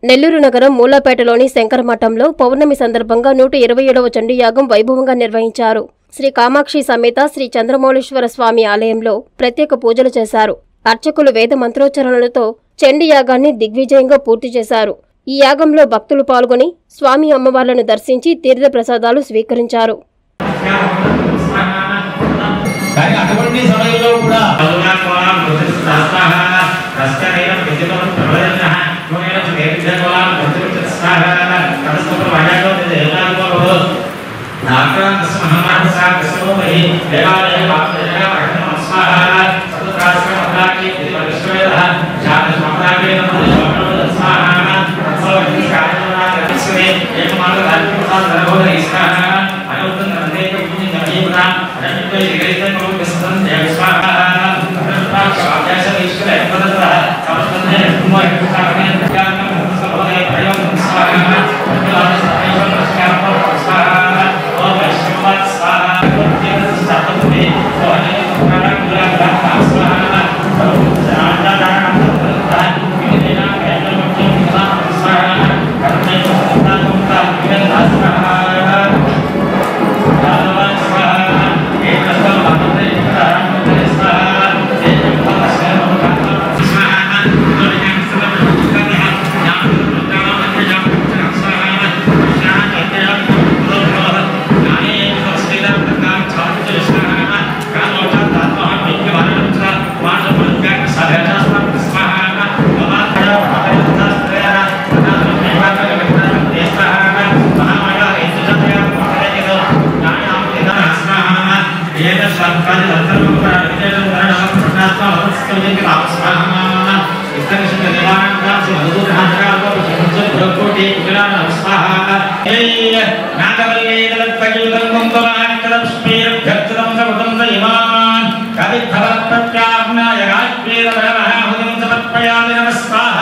నెల్లూరు నగరం మూలాపేటలోని శంకరమఠంలో పౌర్ణమి సందర్భంగా నూట ఇరవై ఏడవ చండీయాగం వైభవంగా నిర్వహించారు శ్రీ కామాక్షి సమేత శ్రీ చంద్రమౌళీశ్వర స్వామి ఆలయంలో ప్రత్యేక పూజలు చేశారు అర్చకులు వేద మంత్రోచ్చరణలతో చండీ యాగాన్ని దిగ్విజయంగా పూర్తి చేశారు ఈ యాగంలో భక్తులు పాల్గొని స్వామి అమ్మవార్లను దర్శించి తీర్థ ప్రసాదాలు స్వీకరించారు కానీ అటువంటి సమయంలో కూడా నమస్కారం